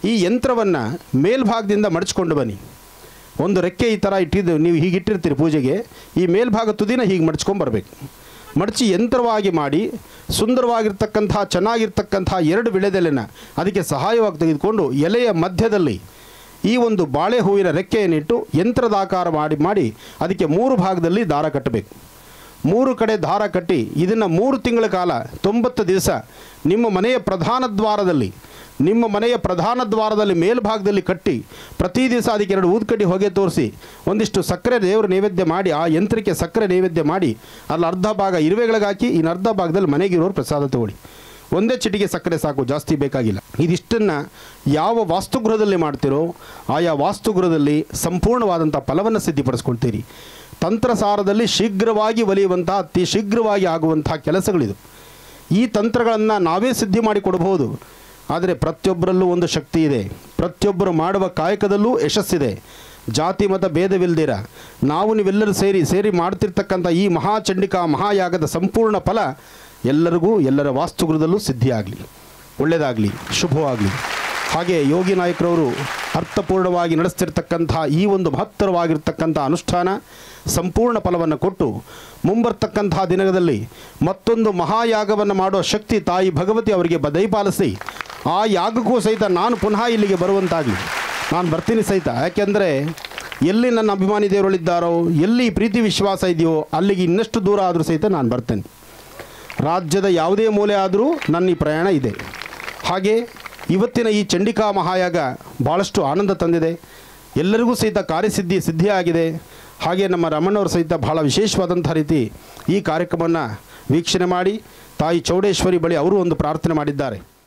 ಈ ಯಂತ್ರವನ್ನು ಮೇಲ್ಭಾಗದಿಂದ ಮಡಚ್ಕೊಂಡು ಬನ್ನಿ ಒಂದು ರೆಕ್ಕೆ ಈ ಥರ ಇಟ್ಟಿದ್ದು ನೀವು ಹೀಗೆ ಇಟ್ಟಿರ್ತೀರಿ ಪೂಜೆಗೆ ಈ ಮೇಲ್ಭಾಗ ತುದಿನ ಹೀಗೆ ಮಡಚ್ಕೊಂಬರ್ಬೇಕು ಮಡಚಿ ಯಂತ್ರವಾಗಿ ಮಾಡಿ ಸುಂದರವಾಗಿರ್ತಕ್ಕಂಥ ಚೆನ್ನಾಗಿರ್ತಕ್ಕಂಥ ಎರಡು ವಿಳೆದೆಲೆನ ಅದಕ್ಕೆ ಸಹಾಯವಾಗಿ ತೆಗೆದುಕೊಂಡು ಎಲೆಯ ಮಧ್ಯದಲ್ಲಿ ಈ ಒಂದು ಬಾಳೆ ಹೂವಿನ ರೆಕ್ಕೆಯನ್ನಿಟ್ಟು ಯಂತ್ರದ ಆಕಾರ ಮಾಡಿ ಮಾಡಿ ಅದಕ್ಕೆ ಮೂರು ಭಾಗದಲ್ಲಿ ದಾರ ಕಟ್ಟಬೇಕು ಮೂರು ಕಡೆ ದಾರ ಕಟ್ಟಿ ಇದನ್ನು ಮೂರು ತಿಂಗಳ ಕಾಲ ತೊಂಬತ್ತು ದಿವಸ ನಿಮ್ಮ ಮನೆಯ ಪ್ರಧಾನ ದ್ವಾರದಲ್ಲಿ ನಿಮ್ಮ ಮನೆಯ ಪ್ರಧಾನ ದ್ವಾರದಲ್ಲಿ ಮೇಲ್ಭಾಗದಲ್ಲಿ ಕಟ್ಟಿ ಪ್ರತಿ ದಿವಸ ಅದಕ್ಕೆ ಎರಡು ಊದ್ಕಡ್ಡಿ ಹೊಗೆ ತೋರಿಸಿ ಒಂದಿಷ್ಟು ಸಕ್ಕರೆ ದೇವರ ನೈವೇದ್ಯ ಮಾಡಿ ಆ ಯಂತ್ರಕ್ಕೆ ಸಕ್ಕರೆ ನೈವೇದ್ಯ ಮಾಡಿ ಅಲ್ಲಿ ಅರ್ಧ ಭಾಗ ಇರುವೆಗಳಿಗೆ ಹಾಕಿ ಇನ್ನು ಅರ್ಧ ಭಾಗದಲ್ಲಿ ಮನೆಗಿರೋರು ಪ್ರಸಾದ ತಗೊಳ್ಳಿ ಒಂದೇ ಚಿಟಿಗೆ ಸಕ್ಕರೆ ಸಾಕು ಜಾಸ್ತಿ ಬೇಕಾಗಿಲ್ಲ ಇದಿಷ್ಟನ್ನು ಯಾವ ವಾಸ್ತುಗೃಹದಲ್ಲಿ ಮಾಡ್ತೀರೋ ಆಯಾ ವಾಸ್ತುಗೃಹದಲ್ಲಿ ಸಂಪೂರ್ಣವಾದಂಥ ಫಲವನ್ನು ಸಿದ್ಧಿಪಡಿಸ್ಕೊಳ್ತೀರಿ ತಂತ್ರಸಾರದಲ್ಲಿ ಶೀಘ್ರವಾಗಿ ಒಲಿಯುವಂಥ ಅತಿ ಶೀಘ್ರವಾಗಿ ಆಗುವಂಥ ಕೆಲಸಗಳಿದು ಈ ತಂತ್ರಗಳನ್ನು ನಾವೇ ಸಿದ್ಧಿ ಮಾಡಿ ಕೊಡಬಹುದು ಆದರೆ ಪ್ರತಿಯೊಬ್ಬರಲ್ಲೂ ಒಂದು ಶಕ್ತಿ ಇದೆ ಪ್ರತಿಯೊಬ್ಬರು ಮಾಡುವ ಕಾಯಕದಲ್ಲೂ ಯಶಸ್ಸಿದೆ ಜಾತಿ ಮತ ಭೇದವಿಲ್ದಿರ ನಾವು ನೀವೆಲ್ಲರೂ ಸೇರಿ ಸೇರಿ ಮಾಡ್ತಿರ್ತಕ್ಕಂಥ ಈ ಮಹಾಚಂಡಿಕಾ ಮಹಾಯಾಗದ ಸಂಪೂರ್ಣ ಫಲ ಎಲ್ಲರಿಗೂ ಎಲ್ಲರ ವಾಸ್ತುಗೃಹದಲ್ಲೂ ಸಿದ್ಧಿಯಾಗಲಿ ಒಳ್ಳೆಯದಾಗಲಿ ಶುಭವಾಗಲಿ ಹಾಗೆ ಯೋಗಿ ನಾಯಕರವರು ಅರ್ಥಪೂರ್ಣವಾಗಿ ನಡೆಸ್ತಿರ್ತಕ್ಕಂಥ ಈ ಒಂದು ಮಹತ್ತರವಾಗಿರ್ತಕ್ಕಂಥ ಅನುಷ್ಠಾನ ಸಂಪೂರ್ಣ ಫಲವನ್ನು ಕೊಟ್ಟು ಮುಂಬರ್ತಕ್ಕಂಥ ದಿನದಲ್ಲಿ ಮತ್ತೊಂದು ಮಹಾಯಾಗವನ್ನು ಮಾಡುವ ಶಕ್ತಿ ತಾಯಿ ಭಗವತಿ ಅವರಿಗೆ ಬ- ದಯಪಾಲಿಸಿ ಆ ಯಾಗಕ್ಕೂ ಸಹಿತ ನಾನು ಪುನಃ ಇಲ್ಲಿಗೆ ಬರುವಂತಾಗಲಿ ನಾನು ಬರ್ತೀನಿ ಸಹಿತ ಯಾಕೆಂದರೆ ಎಲ್ಲಿ ನನ್ನ ಅಭಿಮಾನಿ ದೇವರುಗಳಿದ್ದಾರೋ ಎಲ್ಲಿ ಪ್ರೀತಿ ವಿಶ್ವಾಸ ಇದೆಯೋ ಅಲ್ಲಿಗೆ ಇನ್ನಷ್ಟು ದೂರ ಆದರೂ ಸಹಿತ ನಾನು ಬರ್ತೇನೆ ರಾಜ್ಯದ ಯಾವುದೇ ಮೂಲೆ ಆದರೂ ನನ್ನ ಈ ಪ್ರಯಾಣ ಇದೆ ಹಾಗೆ ಇವತ್ತಿನ ಈ ಚಂಡಿಕಾ ಮಹಾಯಾಗ ಭಾಳಷ್ಟು ಆನಂದ ತಂದಿದೆ ಎಲ್ಲರಿಗೂ ಸಹಿತ ಕಾರ್ಯಸಿದ್ಧಿ ಸಿದ್ಧಿಯಾಗಿದೆ ಹಾಗೆ ನಮ್ಮ ರಮಣ್ಣವರು ಸಹಿತ ಬಹಳ ವಿಶೇಷವಾದಂಥ ರೀತಿ ಈ ಕಾರ್ಯಕ್ರಮವನ್ನು ವೀಕ್ಷಣೆ ಮಾಡಿ ತಾಯಿ ಚೌಡೇಶ್ವರಿ ಬಳಿ ಅವರು ಒಂದು ಪ್ರಾರ್ಥನೆ ಮಾಡಿದ್ದಾರೆ